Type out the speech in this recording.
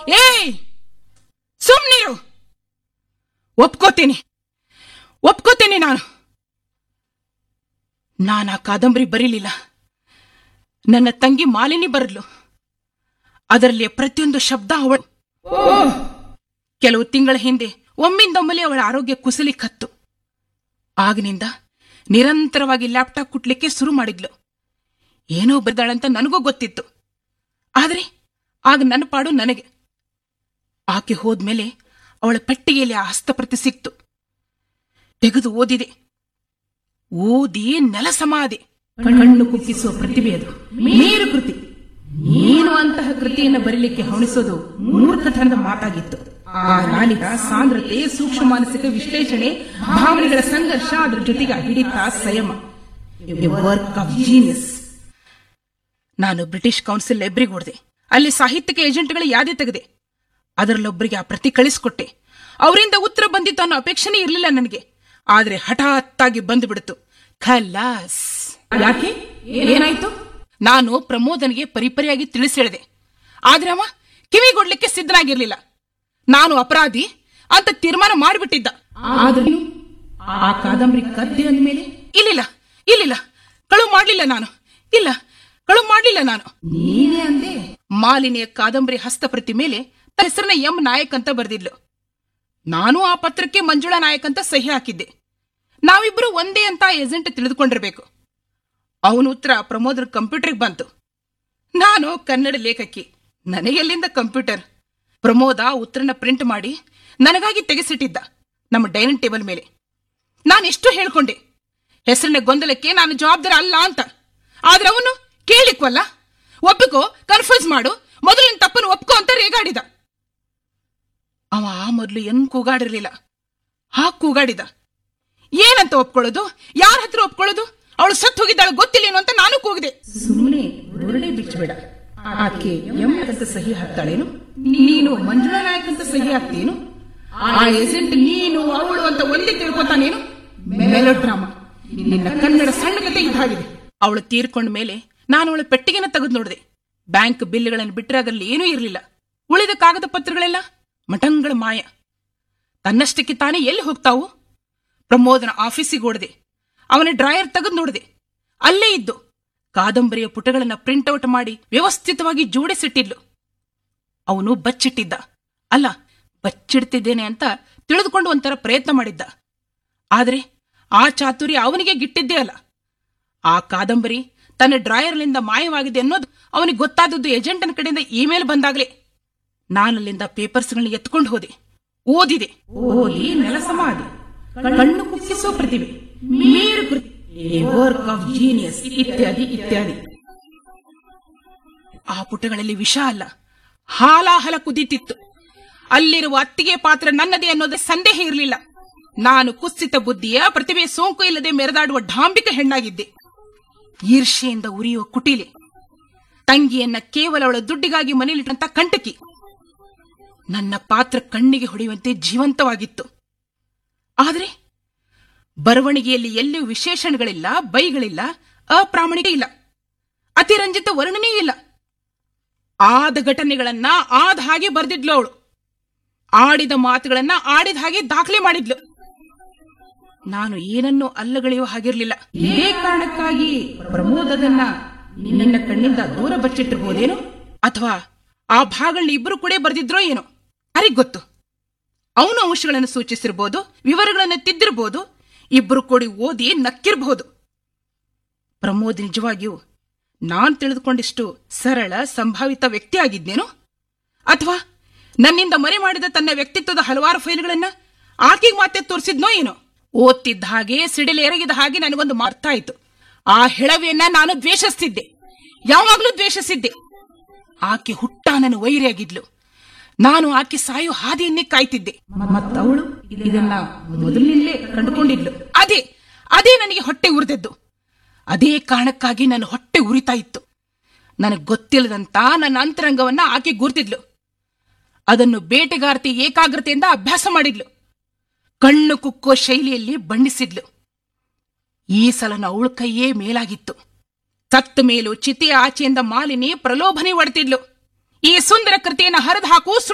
ಏಯ್ ಸುಮ್ನಿರು ಒಪ್ಕೋತೀನಿ ಒಪ್ಕೋತೀನಿ ನಾನು ನಾನು ಆ ಕಾದಂಬರಿ ಬರೀಲಿಲ್ಲ ನನ್ನ ತಂಗಿ ಮಾಲಿನಿ ಬರಲು ಅದರಲ್ಲಿ ಪ್ರತಿಯೊಂದು ಶಬ್ದ ಅವಳು ಕೆಲವು ತಿಂಗಳ ಹಿಂದೆ ಒಮ್ಮಿಂದೊಮ್ಮೆಲೆ ಅವಳ ಆರೋಗ್ಯ ಕುಸಲಿಕ್ಕತ್ತು ಆಗಿನಿಂದ ನಿರಂತರವಾಗಿ ಲ್ಯಾಪ್ಟಾಪ್ ಕುಟ್ಲಿಕ್ಕೆ ಶುರು ಮಾಡಿದ್ಲು ಏನೋ ಬರ್ದಾಳಂತ ನನಗೂ ಗೊತ್ತಿತ್ತು ಆದ್ರೆ ಆಗ ನನ್ನ ಪಾಡು ನನಗೆ ಆಕೆ ಹೋದ್ಮೇಲೆ ಅವಳ ಪೆಟ್ಟಿಗೆಯಲ್ಲಿ ಆ ಹಸ್ತಪ್ರತಿ ಸಿಕ್ತು ತೆಗೆದು ಓದಿದೆ ಓದಿ ನೆಲ ಸಮಾಧಿ ಕಣ್ಣು ಕುಕ್ಕಿಸುವ ಪ್ರತಿಭೆ ಅದು ಮೇರು ಕೃತಿ ನೀನು ಅಂತಹ ಕೃತಿಯನ್ನು ಬರೀಲಿಕ್ಕೆ ಹವಣಿಸೋದು ಮೂರ್ಖತನದ ಮಾತಾಗಿತ್ತು ಆ ನಾಲಿನ ಸಾಂದ್ರತೆ ಸೂಕ್ಷ್ಮ ಮಾನಸಿಕ ವಿಶ್ಲೇಷಣೆ ಭಾವನೆಗಳ ಸಂಘರ್ಷ ಅದರ ಜೊತೆಗೆ ಹಿಡಿತ ಸಂಯಮ ವರ್ಕ್ ಆಫ್ ಜೀನಿಯಸ್ ನಾನು ಬ್ರಿಟಿಷ್ ಕೌನ್ಸಿಲ್ ಲೈಬ್ರರಿಗೆ ಹೊಡೆದೆ ಅಲ್ಲಿ ಸಾಹಿತ್ಯಿಕ ಏಜೆಂಟ್ಗಳ ಯಾದಿ ತೆಗೆದೆ ಅದರಲ್ಲೊಬ್ಬರಿಗೆ ಆ ಪ್ರತಿ ಕಳಿಸ್ಕೊಟ್ಟೆ ಅವರಿಂದ ಉತ್ತರ ಬಂದಿತ್ತು ಅನ್ನೋ ಅಪೇಕ್ಷೆನೇ ಇರಲಿಲ್ಲ ನನಗೆ ಆದ್ರೆ ಹಠಾತ್ತಾಗಿ ಬಂದುಬಿಡ್ತು ಖಲಾಸ್ ಯಾಕೆ ಏನಾಯ್ತು ನಾನು ಪ್ರಮೋದನಿಗೆ ಪರಿಪರಿಯಾಗಿ ತಿಳಿಸಿ ಹೇಳಿದೆ ಆದ್ರೆ ಅವ ಕಿವಿಗೊಡ್ಲಿಕ್ಕೆ ಸಿದ್ಧನಾಗಿರ್ಲಿಲ್ಲ ನಾನು ಅಪರಾಧಿ ಅಂತ ತೀರ್ಮಾನ ಮಾಡಿಬಿಟ್ಟಿದ್ದ ಆದ್ರೆ ಆ ಕಾದಂಬರಿ ಕದ್ದೆ ಅಂದ್ಮೇಲೆ ಇಲ್ಲಿಲ್ಲ ಇಲ್ಲಿಲ್ಲ ಕಳು ಮಾಡ್ಲಿಲ್ಲ ನಾನು ಇಲ್ಲ ಕಳು ಮಾಡ್ಲಿಲ್ಲ ನಾನು ನೀನೇ ಅಂದೆ ಮಾಲಿನಿಯ ಕಾದಂಬರಿ ಹಸ್ತಪ್ರತಿ ಮೇಲೆ ತನ್ನ ಹೆಸರನ್ನ ಎಂ ನಾಯಕ್ ಅಂತ ಬರೆದಿದ್ಲು ನಾನು ಆ ಪತ್ರಕ್ಕೆ ಮಂಜುಳಾ ನಾಯಕ್ ಅಂತ ಸಹಿ ಹಾಕಿದ್ದೆ ನಾವಿಬ್ರು ಒಂದೇ ಅಂತ ಏಜೆಂಟ್ ತಿಳಿದುಕೊಂಡಿರ್ಬೇಕು ಅವನ ಉತ್ತರ ಪ್ರಮೋದ್ರ ಕಂಪ್ಯೂಟರ್ಗೆ ಬಂತು ನಾನು ಕನ್ನಡ ಲೇಖಕಿ ನನಗೆಲ್ಲಿಂದ ಕಂಪ್ಯೂಟರ್ ಪ್ರಮೋದ ಉತ್ತರನ ಪ್ರಿಂಟ್ ಮಾಡಿ ನನಗಾಗಿ ತೆಗೆಸಿಟ್ಟಿದ್ದ ನಮ್ಮ ಡೈನಿಂಗ್ ಟೇಬಲ್ ಮೇಲೆ ನಾನೆಷ್ಟು ಹೇಳ್ಕೊಂಡೆ ಹೆಸರಿನ ಗೊಂದಲಕ್ಕೆ ನಾನು ಜವಾಬ್ದಾರ ಅಲ್ಲ ಅಂತ ಆದ್ರೆ ಅವನು ಕೇಳಿಕ್ವಲ್ಲ ಒಪ್ಪಿಕೋ ಕನ್ಫ್ಯೂಸ್ ಮಾಡು ಮೊದಲು ನಿನ್ ತಪ್ಪನ್ನು ಒಪ್ಕೋ ಅಂತ ರೇಗಾಡಿದ ಅವ ಆ ಮೊದಲು ಏನ್ ಕೂಗಾಡಿರ್ಲಿಲ್ಲ ಹಾ ಕೂಗಾಡಿದ ಏನಂತ ಒಪ್ಕೊಳ್ಳೋದು ಯಾರ ಹತ್ರ ಒಪ್ಕೊಳ್ಳೋದು ಅವಳು ಸತ್ತು ಹೋಗಿದ್ದಾಳೆ ಗೊತ್ತಿಲ್ಲೇನು ಅಂತ ನಾನು ಕೂಗಿದೆ ಸುಮ್ಮನೆ ಬುರುಡೆ ಬಿಚ್ಚಬೇಡ ಆಕೆ ಎಂ ಅಂತ ಸಹಿ ಹಾಕ್ತಾಳೇನು ನೀನು ಮಂಜುಳಾ ನಾಯಕ್ ಅಂತ ಸಹಿ ಹಾಕ್ತೇನು ಆ ಏಜೆಂಟ್ ನೀನು ಅವಳು ಅಂತ ಒಂದೇ ತಿಳ್ಕೊತಾನೇನು ಮೆಲೋ ಡ್ರಾಮಾ ನಿನ್ನ ಕನ್ನಡ ಸಣ್ಣ ಕತೆ ಇದಾಗಿದೆ ಅವಳು ತೀರ್ಕೊಂಡ ಮೇಲೆ ನಾನು ಅವಳ ಪೆಟ್ಟಿಗೆನ ತೆಗೆದು ನೋಡಿದೆ ಬ್ಯಾಂಕ್ ಬಿಲ್ಗಳನ್ನು ಬಿಟ್ಟರೆ ಅದರಲ್ಲಿ ಏನೂ ಇರಲಿಲ್ಲ ಉಳಿದ ಕಾಗದ ಪತ್ರಗಳೆಲ್ಲ ಮಠಂಗಳ ಮಾಯ ತನ್ನಷ್ಟಕ್ಕೆ ತಾನೇ ಎಲ್ಲಿ ಹೋಗ್ತಾವು ಪ್ರಮೋದನ ಆಫೀಸಿಗೆ ಓಡಿದೆ ಅವನ ಡ್ರಾಯರ್ ತೆಗೆದು ನೋಡಿದೆ ಅಲ್ಲೇ ಇದ್ದು ಕಾದಂಬರಿಯ ಪುಟಗಳನ್ನ ಪ್ರಿಂಟ್ಔಟ್ ಮಾಡಿ ವ್ಯವಸ್ಥಿತವಾಗಿ ಜೋಡಿಸಿಟ್ಟಿದ್ಲು ಅವನು ಬಚ್ಚಿಟ್ಟಿದ್ದ ಅಲ್ಲ ಬಚ್ಚಿಡ್ತಿದ್ದೇನೆ ಅಂತ ತಿಳಿದುಕೊಂಡು ಒಂಥರ ಪ್ರಯತ್ನ ಮಾಡಿದ್ದ ಆದ್ರೆ ಆ ಚಾತುರ್ಯ ಅವನಿಗೆ ಗಿಟ್ಟಿದ್ದೇ ಅಲ್ಲ ಆ ಕಾದಂಬರಿ ತನ್ನ ಡ್ರಾಯರ್ನಿಂದ ಮಾಯವಾಗಿದೆ ಅನ್ನೋದು ಅವನಿಗೆ ಗೊತ್ತಾದದ್ದು ಏಜೆಂಟನ ಕಡೆಯಿಂದ ಇಮೇಲ್ ಬಂದಾಗಲೇ ನಾನಲ್ಲಿಂದ ಪೇಪರ್ಸ್ಗಳನ್ನ ಎತ್ಕೊಂಡು ಹೋದೆ ಓದಿದೆ ಓದಿ ನೆಲ ಸಮಾಧಿ ಕಣ್ಣು ಕುಕ್ಕಿಸೋ ಪ್ರತಿಭೆ ಮೇರು ಕೃತಿ ವರ್ಕ್ ಆಫ್ ಜೀನಿಯಸ್ ಇತ್ಯಾದಿ ಇತ್ಯಾದಿ ಆ ಪುಟಗಳಲ್ಲಿ ವಿಷ ಅಲ್ಲ ಹಾಲಾಹಲ ಕುದೀತಿತ್ತು ಅಲ್ಲಿರುವ ಅತ್ತಿಗೆ ಪಾತ್ರ ನನ್ನದೇ ಅನ್ನೋದೇ ಸಂದೇಹ ಇರಲಿಲ್ಲ ನಾನು ಕುಸಿತ ಬುದ್ಧಿಯ ಪ್ರತಿಭೆ ಸೋಂಕು ಇಲ್ಲದೆ ಮೆರೆದಾಡುವ ಢಾಂಬಿಕ ಹೆಣ್ಣಾಗಿದ್ದೆ ಈರ್ಷೆಯಿಂದ ಉರಿಯುವ ಕುಟಿಲೆ ತಂಗಿಯನ್ನ ಕೇವಲ ಅವಳ ದುಡ್ಡಿಗಾಗಿ ಮನೆಯಲ್ಲಿಟ್ಟಂತ ಕಂಟಕಿ ನನ್ನ ಪಾತ್ರ ಕಣ್ಣಿಗೆ ಹೊಡೆಯುವಂತೆ ಜೀವಂತವಾಗಿತ್ತು ಆದರೆ ಬರವಣಿಗೆಯಲ್ಲಿ ಎಲ್ಲಿಯೂ ವಿಶೇಷಣಗಳಿಲ್ಲ ಬೈಗಳಿಲ್ಲ ಅಪ್ರಾಮಾಣಿಕ ಇಲ್ಲ ಅತಿರಂಜಿತ ವರ್ಣನೆ ಇಲ್ಲ ಆದ ಘಟನೆಗಳನ್ನ ಆದ ಹಾಗೆ ಬರೆದಿದ್ಲು ಅವಳು ಆಡಿದ ಮಾತುಗಳನ್ನ ಆಡಿದ ಹಾಗೆ ದಾಖಲೆ ಮಾಡಿದ್ಲು ನಾನು ಏನನ್ನೂ ಅಲ್ಲಗಳೆಯುವ ಹಾಗಿರ್ಲಿಲ್ಲ ಇದೇ ಕಾರಣಕ್ಕಾಗಿ ಪ್ರಮೋದದನ್ನ ನಿನ್ನ ಕಣ್ಣಿಂದ ದೂರ ಬಚ್ಚಿಟ್ಟಿರ್ಬೋದೇನೋ ಅಥವಾ ಆ ಭಾಗಗಳನ್ನ ಇಬ್ಬರು ಕೂಡ ಬರೆದಿದ್ರೋ ಏನೋ ಯಾರಿಗ್ ಗೊತ್ತು ಅವನು ಅಂಶಗಳನ್ನು ಸೂಚಿಸಿರ್ಬೋದು ವಿವರಗಳನ್ನು ತಿದ್ದಿರ್ಬೋದು ಇಬ್ಬರು ಕೂಡಿ ಓದಿ ನಕ್ಕಿರಬಹುದು ಪ್ರಮೋದ್ ನಿಜವಾಗಿಯೂ ನಾನ್ ತಿಳಿದುಕೊಂಡಿಷ್ಟು ಸರಳ ಸಂಭಾವಿತ ವ್ಯಕ್ತಿ ಆಗಿದ್ನೇನು ಅಥವಾ ನನ್ನಿಂದ ಮರೆ ಮಾಡಿದ ತನ್ನ ವ್ಯಕ್ತಿತ್ವದ ಹಲವಾರು ಫೈಲ್ಗಳನ್ನ ಆಕೆಗೆ ಮತ್ತೆ ತೋರಿಸಿದ್ನೋ ಏನೋ ಓದ್ತಿದ್ದ ಹಾಗೆ ಸಿಡಿಲು ಎರಗಿದ ಹಾಗೆ ನನಗೊಂದು ಅರ್ಥ ಆಯಿತು ಆ ಹೆಳವೆಯನ್ನ ನಾನು ದ್ವೇಷಿಸ್ತಿದ್ದೆ ಯಾವಾಗ್ಲೂ ದ್ವೇಷಿಸಿದ್ದೆ ಆಕೆ ಹುಟ್ಟ ನನ್ನ ವೈರಿಯಾಗಿದ್ಲು ನಾನು ಆಕೆ ಸಾಯೋ ಹಾದಿಯನ್ನೇ ಕಾಯ್ತಿದ್ದೆ ಮತ್ತವಳು ಇದನ್ನ ಮೊದಲಿನಲ್ಲೇ ಕಂಡುಕೊಂಡಿದ್ಲು ಅದೇ ಅದೇ ನನಗೆ ಹೊಟ್ಟೆ ಉರಿದದ್ದು ಅದೇ ಕಾರಣಕ್ಕಾಗಿ ನನ್ನ ಹೊಟ್ಟೆ ಉರಿತಾ ಇತ್ತು ನನಗೆ ಗೊತ್ತಿಲ್ಲದಂತ ನನ್ನ ಅಂತರಂಗವನ್ನ ಆಕೆ ಗುರ್ತಿದ್ಲು ಅದನ್ನು ಬೇಟೆಗಾರತಿ ಏಕಾಗ್ರತೆಯಿಂದ ಅಭ್ಯಾಸ ಮಾಡಿದ್ಲು ಕಣ್ಣು ಕುಕ್ಕುವ ಶೈಲಿಯಲ್ಲಿ ಬಣ್ಣಿಸಿದ್ಲು ಈ ಸಲನ ಅವಳ ಕೈಯೇ ಮೇಲಾಗಿತ್ತು ಸತ್ತ ಮೇಲೂ ಚಿತೆಯ ಆಚೆಯಿಂದ ಮಾಲಿನಿ ಪ್ರಲೋಭನೆ ಒಡ್ತಿದ್ಲು ಈ ಸುಂದರ ಕೃತಿಯನ್ನು ಹರಿದು ಹಾಕು